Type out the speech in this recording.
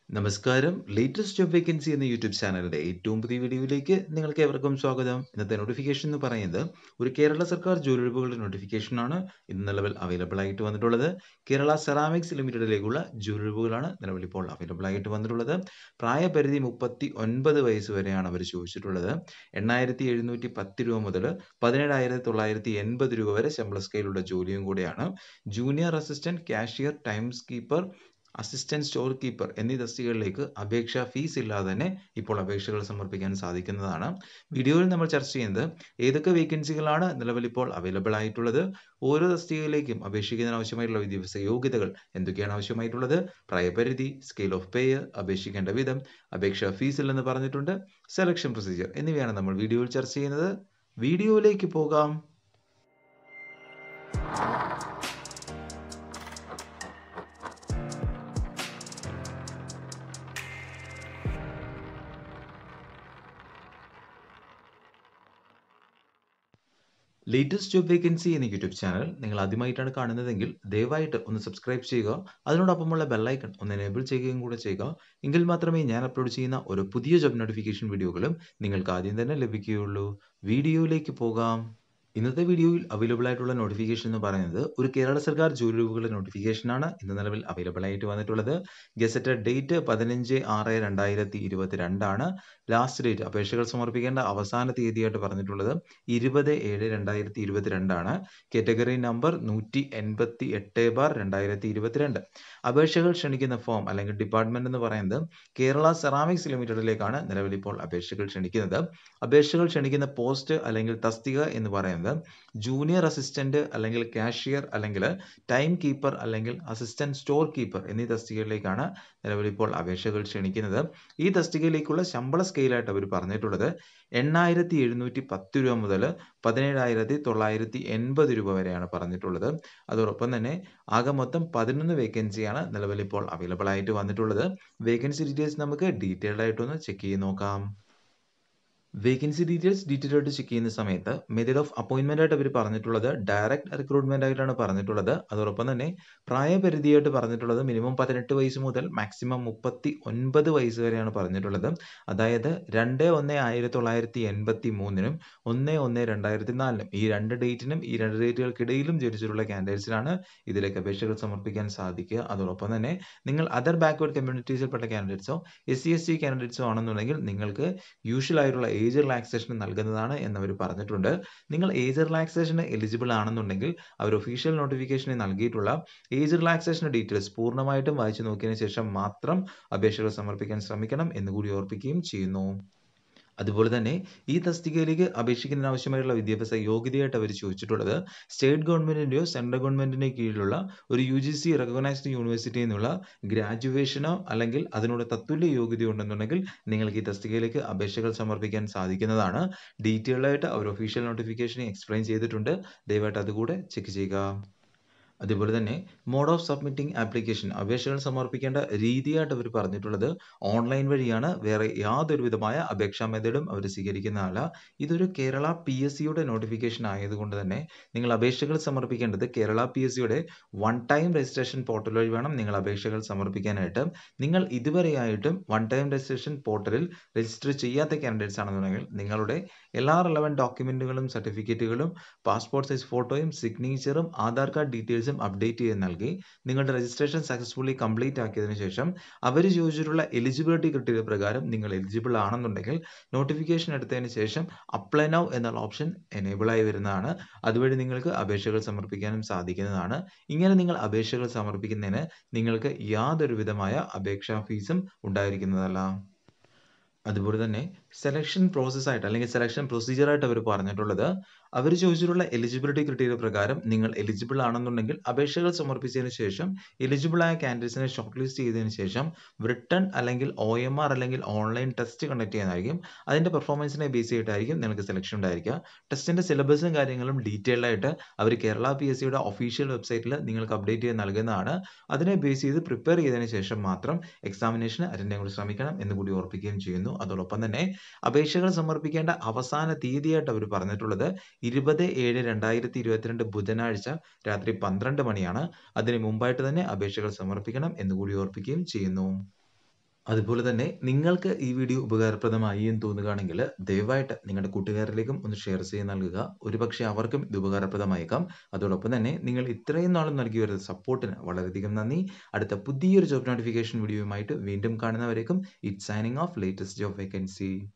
നമസ്കാരം latest job vacancy എന്ന YouTube ചാനലിന്റെ ഏറ്റവും പുതിയ വീഡിയോയിലേക്ക് നിങ്ങൾക്ക് ഏവർക്കും സ്വാഗതം ഇന്നത്തെ നോട്ടിഫിക്കേഷൻ എന്ന് പറയുന്നത് ഒരു കേരള സർക്കാർ ജോലിയൊഴിവുകളുടെ നോട്ടിഫിക്കേഷൻ ആണ് ഇന്ന് നിലവിൽ അവൈലബിൾ ആയിട്ട് വന്നിട്ടുള്ളത് കേരള സെറാമിക്സ് ലിമിറ്റഡിലേക്കുള്ള ജോലിയൊഴിവുകളാണ് നിലവിൽ ഇപ്പോൾ അവൈലബിൾ ആയിട്ട് വന്നിട്ടുള്ളത് പ്രായപരിധി മുപ്പത്തി ഒൻപത് വയസ്സ് വരെയാണ് അവർ ചോദിച്ചിട്ടുള്ളത് എണ്ണായിരത്തി എഴുന്നൂറ്റി പത്ത് രൂപ മുതൽ പതിനേഴായിരത്തി തൊള്ളായിരത്തി എൺപത് രൂപ വരെ ശമ്പള സ്കെയിലുള്ള ജോലിയും കൂടെയാണ് junior assistant cashier times keeper assistant store keeper എന്നീ തസ്തികകളിലേക്ക് അപേക്ഷ ഫീസ് ഇല്ലാതെ തന്നെ ഇപ്പോൾ അപേക്ഷകൾ സമർപ്പിക്കാൻ സാധിക്കുന്നതാണ് വീഡിയോയിൽ നമ്മൾ ചർച്ച ചെയ്യുന്നത് ഏതൊക്കെ വേക്കൻസികളാണ് നിലവിൽ ഇപ്പോൾ അവൈലബിൾ ആയിട്ടുള്ളത് ഓരോ തസ്തികയിലേക്കും അപേക്ഷിക്കുന്നതിന് ആവശ്യമായിട്ടുള്ള വിദ്യാഭ്യാസ യോഗ്യതകൾ എന്തൊക്കെയാണ് ആവശ്യമായിട്ടുള്ളത് പ്രായപരിധി സ്കെയിൽ ഓഫ് പേ അപേക്ഷിക്കേണ്ട വിധം അപേക്ഷ ഫീസ് ഇല്ലെന്ന് പറഞ്ഞിട്ടുണ്ട് സെലക്ഷൻ പ്രൊസീജിയർ എന്നിവയാണ് നമ്മൾ വീഡിയോയിൽ ചർച്ച ചെയ്യുന്നത് വീഡിയോയിലേക്ക് പോകാം ലേറ്റസ്റ്റ് ജോബ് വേക്കൻസി എന്ന യൂട്യൂബ് ചാനൽ നിങ്ങൾ ആദ്യമായിട്ടാണ് കാണുന്നതെങ്കിൽ ദയവായിട്ട് ഒന്ന് സബ്സ്ക്രൈബ് ചെയ്യുക അതിനോടൊപ്പമുള്ള ബെല്ലൈക്കൺ ഒന്ന് എനേബിൾ ചെയ്യുകയും കൂടെ ചെയ്യുക എങ്കിൽ മാത്രമേ ഞാൻ അപ്ലോഡ് ചെയ്യുന്ന ഒരു പുതിയ ജോബ് നോട്ടിഫിക്കേഷൻ വീഡിയോകളും നിങ്ങൾക്ക് ആദ്യം തന്നെ ലഭിക്കുകയുള്ളൂ വീഡിയോയിലേക്ക് പോകാം ഇന്നത്തെ വീഡിയോയിൽ അവൈലബിൾ ആയിട്ടുള്ള നോട്ടിഫിക്കേഷൻ എന്ന് പറയുന്നത് ഒരു കേരള സർക്കാർ ജോലികളുടെ നോട്ടിഫിക്കേഷൻ ആണ് ഇന്ന് നിലവിൽ അവൈലബിൾ ആയിട്ട് വന്നിട്ടുള്ളത് ഗസറ്റഡ് ഡേറ്റ് പതിനഞ്ച് ആറ് രണ്ടായിരത്തി ഇരുപത്തിരണ്ടാണ് ലാസ്റ്റ് ഡേറ്റ് അപേക്ഷകൾ സമർപ്പിക്കേണ്ട അവസാന തീയതിയായിട്ട് പറഞ്ഞിട്ടുള്ളത് ഇരുപത് ഏഴ് രണ്ടായിരത്തി ഇരുപത്തിരണ്ടാണ് കാറ്റഗറി നമ്പർ നൂറ്റി എൺപത്തി എട്ട് ബാർ രണ്ടായിരത്തി ഇരുപത്തിരണ്ട് അപേക്ഷകൾ ക്ഷണിക്കുന്ന ഫോം അല്ലെങ്കിൽ ഡിപ്പാർട്ട്മെന്റ് എന്ന് പറയുന്നത് കേരള സെറാമിക്സ് ലിമിറ്റഡിലേക്കാണ് നിലവിൽ ഇപ്പോൾ അപേക്ഷകൾ ക്ഷണിക്കുന്നത് അപേക്ഷകൾ ക്ഷണിക്കുന്ന പോസ്റ്റ് അല്ലെങ്കിൽ തസ്തിക എന്ന് പറയുന്നത് ജൂനിയർ അസിസ്റ്റന്റ് അല്ലെങ്കിൽ കാഷ്യർ അല്ലെങ്കിൽ ടൈം കീപ്പർ അല്ലെങ്കിൽ അസിസ്റ്റന്റ് സ്റ്റോർ കീപ്പർ എന്നീ തസ്തികകളിലേക്കാണ് നിലവിൽ ഇപ്പോൾ അപേക്ഷകൾ ക്ഷണിക്കുന്നത് ഈ തസ്തികയിലേക്കുള്ള ശമ്പള സ്കെയിലായിട്ട് അവർ പറഞ്ഞിട്ടുള്ളത് എണ്ണായിരത്തി എഴുന്നൂറ്റി പത്ത് രൂപ മുതൽ പതിനേഴായിരത്തി തൊള്ളായിരത്തി എൺപത് രൂപ വരെയാണ് പറഞ്ഞിട്ടുള്ളത് അതോടൊപ്പം തന്നെ ആകെ മൊത്തം പതിനൊന്ന് വേക്കൻസിയാണ് നിലവിൽ ഇപ്പോൾ അവൈലബിൾ ആയിട്ട് വന്നിട്ടുള്ളത് വേക്കൻസി ഡീറ്റെയിൽസ് നമുക്ക് ഡീറ്റെയിൽഡ് ആയിട്ടൊന്ന് ചെക്ക് ചെയ്ത് നോക്കാം വേക്കൻസി ഡീറ്റെയിൽസ് ഡീറ്റെയിൽ ആയിട്ട് ചെക്ക് ചെയ്യുന്ന സമയത്ത് മെത്തേഡ് ഓഫ് അപ്പോയിന്റ്മെന്റ് ആയിട്ട് അവർ പറഞ്ഞിട്ടുള്ളത് ഡയറക്റ്റ് റിക്രൂട്ട്മെന്റ് ആയിട്ടാണ് പറഞ്ഞിട്ടുള്ളത് അതോടൊപ്പം തന്നെ പ്രായപരിധിയായിട്ട് പറഞ്ഞിട്ടുള്ളത് മിനിമം പതിനെട്ട് വയസ്സ് മുതൽ മാക്സിമം മുപ്പത്തി ഒൻപത് വയസ്സ് വരെയാണ് പറഞ്ഞിട്ടുള്ളത് അതായത് രണ്ട് ഒന്ന് ആയിരത്തി തൊള്ളായിരത്തി എൺപത്തി മൂന്നിനും ഒന്ന് ഒന്ന് രണ്ടായിരത്തി നാലിനും ഈ രണ്ട് ഡേറ്റിനും ഈ രണ്ട് ഡേറ്റുകൾക്കിടയിലും ജനിച്ചിട്ടുള്ള കാൻഡിഡേറ്റ്സിനാണ് ഇതിലേക്ക് അപേക്ഷകൾ സമർപ്പിക്കാൻ സാധിക്കുക അതോടൊപ്പം തന്നെ നിങ്ങൾ അതർ ബാക്ക്വേർഡ് കമ്മ്യൂണിറ്റീസിൽപ്പെട്ട കാൻഡിഡേറ്റ്സോ എസ് സി എസ് ടി കാൻഡിഡേറ്റ്സോ ആണെന്നുണ്ടെങ്കിൽ നിങ്ങൾക്ക് യൂഷ്വൽ ആയിട്ടുള്ള ഏജ് റിലാക്സേഷൻ നൽകുന്നതാണ് എന്നവർ പറഞ്ഞിട്ടുണ്ട് നിങ്ങൾ ഏജ് റിലാക്സേഷന് എലിജിബിൾ ആണെന്നുണ്ടെങ്കിൽ അവർ ഒഫീഷ്യൽ നോട്ടിഫിക്കേഷനിൽ നൽകിയിട്ടുള്ള ഏജ് റിലാക്സേഷൻ ഡീറ്റെയിൽസ് പൂർണ്ണമായിട്ടും വായിച്ചു നോക്കിയതിനു ശേഷം മാത്രം അപേക്ഷകൾ സമർപ്പിക്കാൻ ശ്രമിക്കണം എന്നുകൂടി ഓർപ്പിക്കുകയും ചെയ്യുന്നു അതുപോലെ തന്നെ ഈ തസ്തികയിലേക്ക് അപേക്ഷിക്കുന്നതിന് ആവശ്യമായിട്ടുള്ള വിദ്യാഭ്യാസ യോഗ്യതയായിട്ട് അവർ ചോദിച്ചിട്ടുള്ളത് സ്റ്റേറ്റ് ഗവൺമെന്റിന്റെയോ സെൻട്രൽ ഗവൺമെന്റിന്റെ കീഴിലുള്ള ഒരു യു ജി സി റെക്കഗ്നൈസ്ഡ് യൂണിവേഴ്സിറ്റിയിൽ നിന്നുള്ള ഗ്രാജുവേഷനോ അല്ലെങ്കിൽ അതിനോട് തത്തുല്യ യോഗ്യത ഉണ്ടെന്നുണ്ടെങ്കിൽ നിങ്ങൾക്ക് ഈ തസ്തികയിലേക്ക് അപേക്ഷകൾ സമർപ്പിക്കാൻ സാധിക്കുന്നതാണ് ഡീറ്റെയിൽ ആയിട്ട് അവർ ഒഫീഷ്യൽ നോട്ടിഫിക്കേഷൻ എക്സ്പ്ലെയിൻ ചെയ്തിട്ടുണ്ട് ദയവായിട്ട് അതുകൂടെ ചെക്ക് ചെയ്യുക അതുപോലെ തന്നെ മോഡ് ഓഫ് സബ്മിറ്റിംഗ് ആപ്ലിക്കേഷൻ അപേക്ഷകൾ സമർപ്പിക്കേണ്ട രീതിയായിട്ട് അവർ പറഞ്ഞിട്ടുള്ളത് ഓൺലൈൻ വഴിയാണ് വേറെ യാതൊരു വിധമായ അപേക്ഷാ മെത്തേഡും അവർ സ്വീകരിക്കുന്നതല്ല ഇതൊരു കേരള പി എസ് സിയുടെ നോട്ടിഫിക്കേഷൻ ആയതുകൊണ്ട് തന്നെ നിങ്ങൾ അപേക്ഷകൾ സമർപ്പിക്കേണ്ടത് കേരള പി എസ് സിയുടെ വൺ ടൈം രജിസ്ട്രേഷൻ പോർട്ടൽ വഴി വേണം നിങ്ങൾ അപേക്ഷകൾ സമർപ്പിക്കാനായിട്ട് നിങ്ങൾ ഇതുവരെയായിട്ടും വൺ ടൈം രജിസ്ട്രേഷൻ പോർട്ടലിൽ രജിസ്റ്റർ ചെയ്യാത്ത കാൻഡിഡേറ്റ്സ് ആണെന്നുണ്ടെങ്കിൽ നിങ്ങളുടെ എല്ലാ റിലവൻറ്റ് ഡോക്യുമെന്റുകളും സർട്ടിഫിക്കറ്റുകളും പാസ്പോർട്ട് സൈസ് ഫോട്ടോയും സിഗ്നേച്ചറും ആധാർ കാർഡ് ഡീറ്റെയിൽസും അപ്ഡേറ്റ് ചെയ്ത് നൽകി നിങ്ങളുടെ രജിസ്ട്രേഷൻ സക്സസ്ഫുള്ളി കംപ്ലീറ്റ് ആക്കിയതിനു ശേഷം അവർ ചോദിച്ചിട്ടുള്ള എലിജിബിലിറ്റി ക്രിറ്റീരിയ പ്രകാരം നിങ്ങൾ എലിജിബിൾ ആണെന്നുണ്ടെങ്കിൽ നോട്ടിഫിക്കേഷൻ എടുത്തതിന് ശേഷം അപ്ലൈ നൗ എന്നുള്ള ഓപ്ഷൻ എനേബിൾ ആയി വരുന്നതാണ് അതുവഴി നിങ്ങൾക്ക് അപേക്ഷകൾ സമർപ്പിക്കാനും സാധിക്കുന്നതാണ് ഇങ്ങനെ നിങ്ങൾ അപേക്ഷകൾ സമർപ്പിക്കുന്നതിന് നിങ്ങൾക്ക് യാതൊരു വിധമായ അപേക്ഷാ ഫീസും ഉണ്ടായിരിക്കുന്നതല്ല അതുപോലെ തന്നെ സെലക്ഷൻ പ്രോസസ്സായിട്ട് അല്ലെങ്കിൽ സെലക്ഷൻ പ്രൊസീജിയറായിട്ട് അവർ പറഞ്ഞിട്ടുള്ളത് അവർ ചോദിച്ചിട്ടുള്ള എലിജിബിലിറ്റി ക്രിറ്റീരിയ പ്രകാരം നിങ്ങൾ എലിജിബിൾ ആണെന്നുണ്ടെങ്കിൽ അപേക്ഷകൾ സമർപ്പിച്ചതിന് ശേഷം എലിജിബിൾ ആയ കാൻഡിഡേറ്റ്സിനെ ഷോർട്ട് ലിസ്റ്റ് ചെയ്തതിന് ശേഷം റിട്ടേൺ അല്ലെങ്കിൽ ഒ എം ആർ അല്ലെങ്കിൽ ഓൺലൈൻ ടെസ്റ്റ് കണ്ടക്ട് ചെയ്യുന്നതായിരിക്കും അതിന്റെ പെർഫോമൻസിനെ ബേസ് ചെയ്തിട്ടായിരിക്കും നിങ്ങൾക്ക് സെലക്ഷൻ ഉണ്ടായിരിക്കുക ടെസ്റ്റിന്റെ സിലബസും കാര്യങ്ങളും ഡീറ്റെയിൽഡ് ആയിട്ട് അവർ കേരള പി എസ് സിയുടെ ഒഫീഷ്യൽ വെബ്സൈറ്റിൽ നിങ്ങൾക്ക് അപ്ഡേറ്റ് ചെയ്ത് നൽകുന്നതാണ് അതിനെ ബേസ് ചെയ്ത് പ്രിപ്പയർ ചെയ്തതിന് ശേഷം മാത്രം എക്സാമിനേഷന് അറ്റൻഡ് ചെയ്യാൻ കൂടി ശ്രമിക്കണം എന്ന് കൂടി ഓർപ്പിക്കുകയും ചെയ്യുന്നു അതോടൊപ്പം തന്നെ അപേക്ഷകൾ സമർപ്പിക്കേണ്ട അവസാന തീയതിയായിട്ട് അവർ പറഞ്ഞിട്ടുള്ളത് ഇരുപത് ഏഴ് രണ്ടായിരത്തി ഇരുപത്തിരണ്ട് ബുധനാഴ്ച രാത്രി പന്ത്രണ്ട് മണിയാണ് അതിന് മുമ്പായിട്ട് തന്നെ അപേക്ഷകൾ സമർപ്പിക്കണം എന്നുകൂടി ഓർപ്പിക്കുകയും ചെയ്യുന്നു അതുപോലെ തന്നെ നിങ്ങൾക്ക് ഈ വീഡിയോ ഉപകാരപ്രദമായി എന്ന് തോന്നുകയാണെങ്കിൽ ദയവായിട്ട് നിങ്ങളുടെ കൂട്ടുകാരിലേക്കും ഒന്ന് ഷെയർ ചെയ്ത് നൽകുക ഒരുപക്ഷെ അവർക്കും ഇത് ഉപകാരപ്രദമായേക്കാം അതോടൊപ്പം തന്നെ നിങ്ങൾ ഇത്രയും നാളും നൽകി വരുന്ന സപ്പോർട്ടിന് വളരെയധികം നന്ദി അടുത്ത പുതിയൊരു ജോബ് നോട്ടിഫിക്കേഷൻ വീഡിയോയുമായിട്ട് വീണ്ടും കാണുന്നവരേക്കും it signing off latest job vacancy